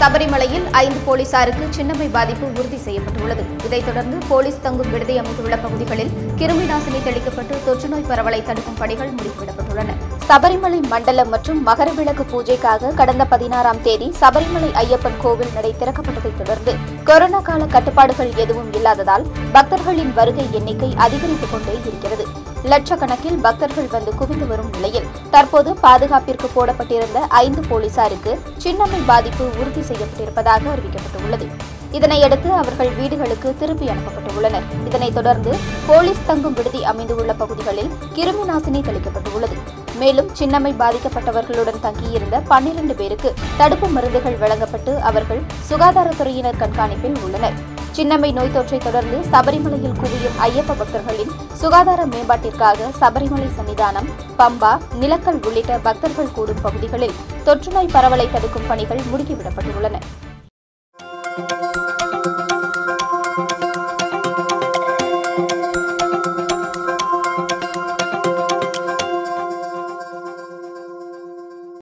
சபரிமலையில் ஐந்து போலீசாருக்கு சின்னம்மை பாதிப்பு உறுதி செய்யப்பட்டுள்ளது இதைத் தொடர்ந்து போலீஸ் தங்கும் விடுதி அமைந்துள்ள பகுதிகளில் கிருமி நாசினி தெளிக்கப்பட்டு தொற்றுநோய் பரவலை தடுக்கும் பணிகள் முடுக்கிவிடப்பட்டுள்ளன சபரிமலை மண்டலம் மற்றும் மகரவிளக்கு பூஜைக்காக கடந்த பதினாறாம் தேதி சபரிமலை ஐயப்பன் கோவில் நடை திறக்கப்பட்டதைத் தொடர்ந்து கொரோனா கால கட்டுப்பாடுகள் எதுவும் இல்லாததால் பக்தர்களின் வருகை எண்ணிக்கை அதிகரித்துக் கொண்டே இருக்கிறது லட்சக்கணக்கில் பக்தர்கள் வந்து குவிந்து வரும் நிலையில் தற்போது பாதுகாப்பிற்கு போடப்பட்டிருந்த ஐந்து போலீசாருக்கு சின்னம்மை பாதிப்பு உறுதி செய்யப்பட்டிருப்பதாக அறிவிக்கப்பட்டுள்ளது இதனையடுத்து அவர்கள் வீடுகளுக்கு திருப்பி அனுப்பப்பட்டுள்ளனர் இதனைத் தொடர்ந்து போலீஸ் தங்கும் விடுதி அமைந்துள்ள பகுதிகளில் கிருமி நாசினி தெளிக்கப்பட்டுள்ளது மேலும் சின்னம்மை பாதிக்கப்பட்டவர்களுடன் தங்கியிருந்த பன்னிரண்டு பேருக்கு தடுப்பு மருந்துகள் வழங்கப்பட்டு அவர்கள் சுகாதாரத்துறையினர் கண்காணிப்பில் உள்ளனர் சின்னம்மை நோய் தொற்றை தொடர்ந்து சபரிமலையில் குவியும் ஐயப்ப பக்தர்களின் சுகாதார மேம்பாட்டிற்காக சபரிமலை சன்னிதானம் பம்பா நிலக்கல் உள்ளிட்ட பக்தர்கள் கூடும் பகுதிகளில் தொற்றுநோய் பரவலை தடுக்கும் பணிகள் முடுக்கிவிடப்பட்டுள்ளன